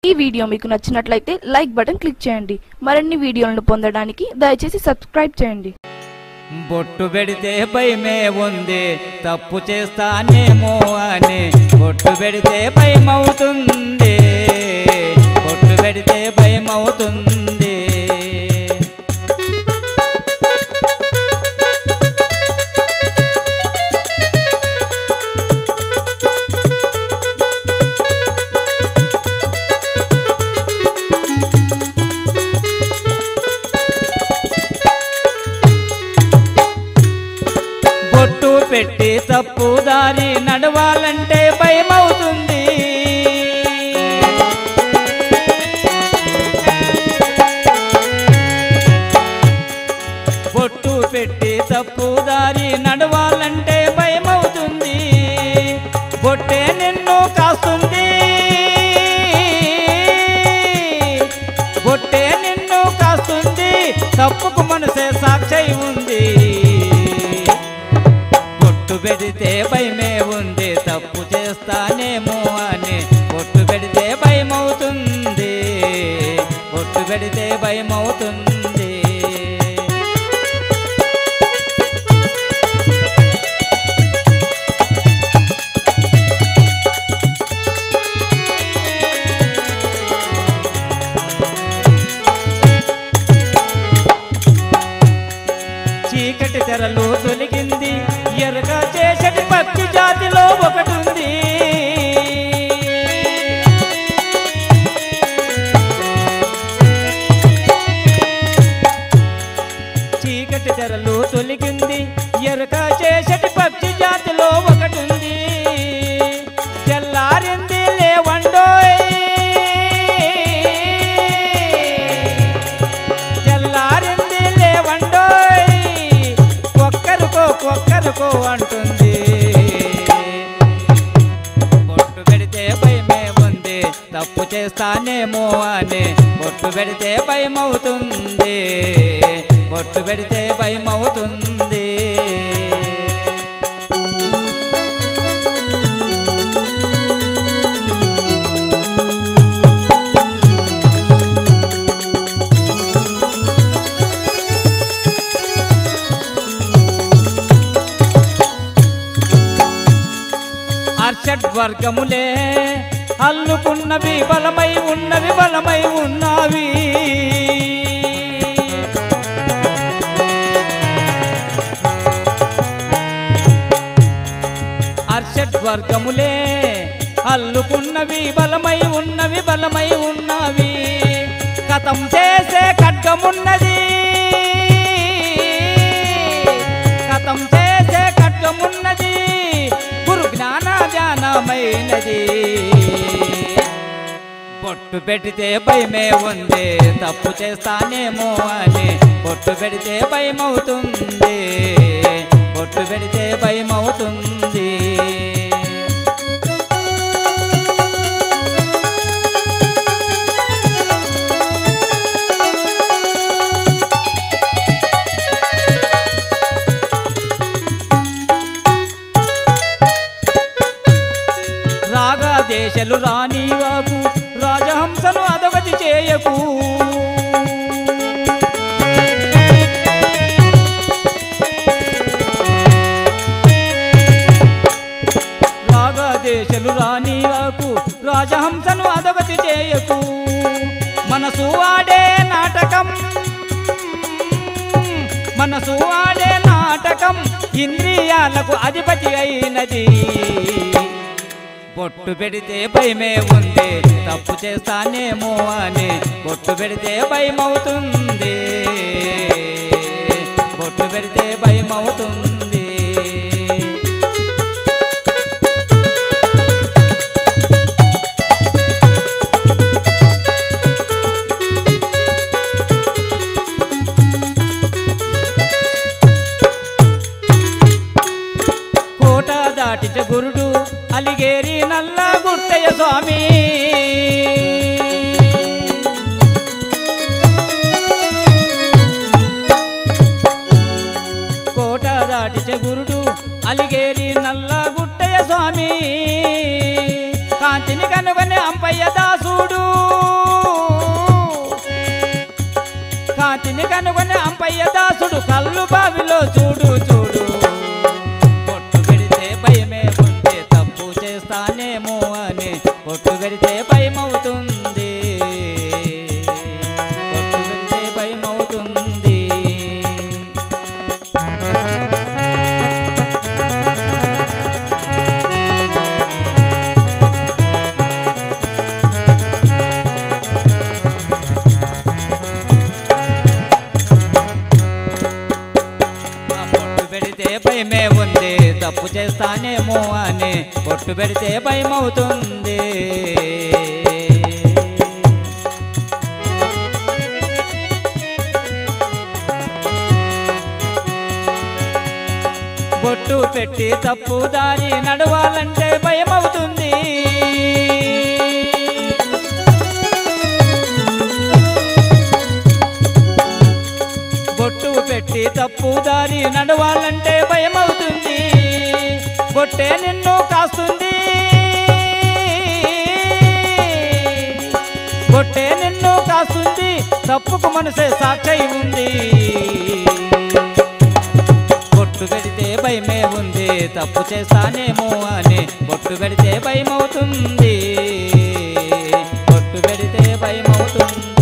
ఈ వీడియో మీకు నచ్చినట్లయితే లైక్ బటన్ క్లిక్ చేయండి మరిన్ని వీడియోలను పొందడానికి దయచేసి సబ్స్క్రైబ్ చేయండి బొట్టు పెడితే భయమే ఉంది తప్పు చేస్తానేమో అని బొట్టు పెడితే భయమవుతుంది బొట్టు పెడితే భయమవుతుంది బొట్టు పెట్టి తప్పు దారి నడవాలంటే భయమవుతుంది బొట్టు పెట్టి తప్పు దారి నడవాలంటే భయమవుతుంది బొట్టే నిన్ను కాస్తుంది బొట్టే నిన్ను కాస్తుంది తప్పుకు మనసే సాక్షి ఉంది బొట్టు పెడితే భయమే ఉంది తప్పు చేస్తానేమో అని బొట్టు పెడితే భయమవుతుంది బొట్టు పెడితే భయమవుతుంది చీకటి తెరలు తొలగింది ఎరగ చేసటి పక్షి జాతిలో ఒకటుంది చీకటి తెరలు తొలగింది ఎరక చేసటి పక్షి జాతిలో ఒకటుంది తెల్లారింది లేవండోయ్ తెల్లారింది లేవండోయ్ ఒక్కరికో ఒక్కరికో అంటుంది బొట్టు పెడితే భయమే ఉంది తప్పు చేస్తానేమో అని బొట్టు పెడితే భయమవుతుంది బొట్టు పెడితే భయమవుతుంది అర్షడ్ వర్గములే అల్లుకున్నవి బలమై ఉన్నవి బలమై ఉన్నవి అర్షడ్ వర్గములే అల్లుకున్నవి బలమై ఉన్నవి బలమై ఉన్నవి కథం చేసే ఖడ్గమున్నది కథం చేసే ఖడ్గమున్నది గురు జ్ఞాన ధ్యానమైనది బొట్టు పెడితే భయమే ఉంది తప్పు చేస్తానేమో అని బొట్టు పెడితే భయమవుతుంది బొట్టు పెడితే భయమవుతుంది రాగా దేశలు రానివాకు రాజహంసను అదగతి చేయకు రాగా దేశలు రానివాకు రాజహంసను అదగతి చేయకు మనసు ఆడే నాటకం మనసు ఆడే నాటకం ఇంద్రియాలకు అధిపతి అయినది బొట్టు పెడితే భయమే ఉంది తప్పు చేస్తానేమో అని బొట్టు పెడితే భయమవుతుంది బొట్టు పెడితే భయమవుతుంది కోట దాటిట గురుడు అలిగేరి నల్ల గుట్టయ్య స్వామి కోట దాటిట గురుడు అలిగేరి నల్ల గుట్టయ్య స్వామి కాంతిని కనుగొని అంపయ్య దాసుడు కళ్ళు బావిలో చూడు చూడు పొట్టు పెడితే భయమే ఉంటే తప్పు చేస్తానేమో అని పొట్టు పెడితే భయమవుతుంది పొట్టు పెడితే భయమవుతుంది ఆ పొట్టు పెడితే భయమే ఉంది తప్పు చేస్తానేమో అని పొట్టు పెడితే భయమవుతుంది బొట్టు పెట్టి తప్పు దారి నడవాలంటే భయమవుతుంది బొట్టు పెట్టి తప్పు దారి నడవాలంటే భయమవుతుంది బొట్టే నిన్ను కాస్తుంది బొట్టే నిన్ను కాస్తుంది తప్పుకు మనసే సాక్షి ఉంది బొట్టు పెడితే భయమే ఉంది తప్పు చేస్తానేమో అని బొట్టు పెడితే భయమవుతుంది బొట్టు పెడితే భయమవుతుంది